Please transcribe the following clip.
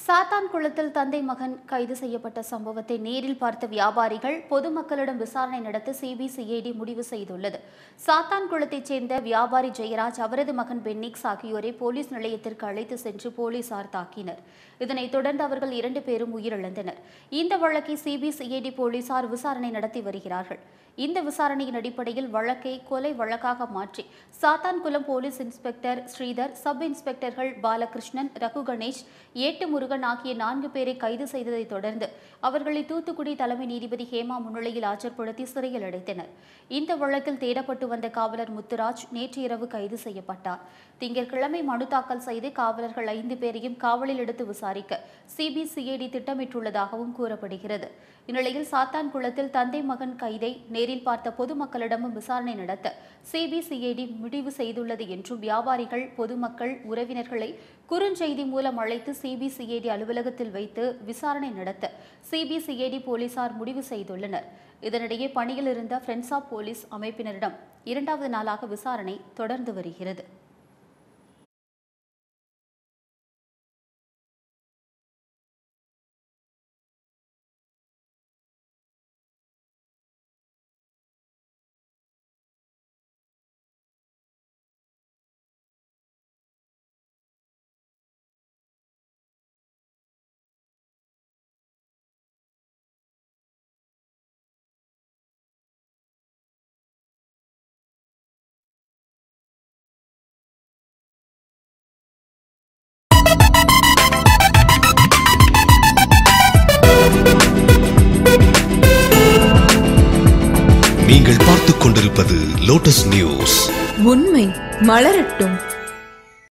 சாத்தான்குளத்தில் தந்தை மகன் கைது செய்யப்பட்ட சம்பவத்தை நேரில் பார்த்த வியாபாரிகள் பொதுமக்களிடம் விசாரணை நடத்த சிபிசிஐடி முடிவு செய்துள்ளது சாத்தான்குளத்தைச் சேர்ந்த வியாபாரி ஜெயராஜ் அவரது மகன் பென்னிக்ஸ் ஆகியோரை போலீஸ் நிலையத்திற்கு அழைத்து சென்று போலீசார் தாக்கினர் இதனைத் தொடர்ந்து அவர்கள் இரண்டு பேரும் உயிரிழந்தனர் இந்த வழக்கை சிபிசிஐடி போலீசார் விசாரணை நடத்தி வருகிறார்கள் இந்த விசாரணையின் அடிப்படையில் வழக்கை கொலை வழக்காக மாற்றி Sathankulam police inspector Sridhar sub இன்ஸ்பெக்டர்கள் பாலகிருஷ்ணன் ரகு கணேஷ் ஏட்டு முருகன் ஆகிய நான்கு பேரை கைது செய்ததைத் தொடர்ந்து அவர்களை தூத்துக்குடி தலைமை நீதிபதி ஹேமா முன்னிலையில் ஆஜர்படுத்தி சிறையில் அடைத்தனர் இந்த வழக்கில் தேடப்பட்டு வந்த காவலர் முத்துராஜ் நேற்று இரவு கைது செய்யப்பட்டார் திங்கட்கிழமை மனு தாக்கல் செய்து காவலர்கள் ஐந்து பேரையும் காவலில் எடுத்து விசாரிக்க சிபிசிஐடி திட்டமிட்டுள்ளதாகவும் கூறப்படுகிறது இந்நிலையில் சாத்தான்குளத்தில் தந்தை மகன் கைதை நேரில் பார்த்த பொதுமக்களிடமும் விசாரணை நடத்த சிபிசிஐடி முடிவு செய்துள்ளது என்றும் வியாபாரிகள் பொதுமக்கள் உறவினர்களை குறுஞ்செய்தி மூலம் அழைத்து சிபிசிஐடி அலுவலகத்தில் வைத்து விசாரணை நடத்த சிபிசிஐடி போலீசார் முடிவு செய்துள்ளனர் இதனிடையே பணியில் இருந்த ஃப்ரெண்ட்ஸ் ஆஃப் போலீஸ் அமைப்பினரிடம் இரண்டாவது நாளாக விசாரணை தொடர்ந்து வருகிறது நீங்கள் பார்த்துக் கொண்டிருப்பது லோட்டஸ் நியூஸ் உண்மை மலரட்டும்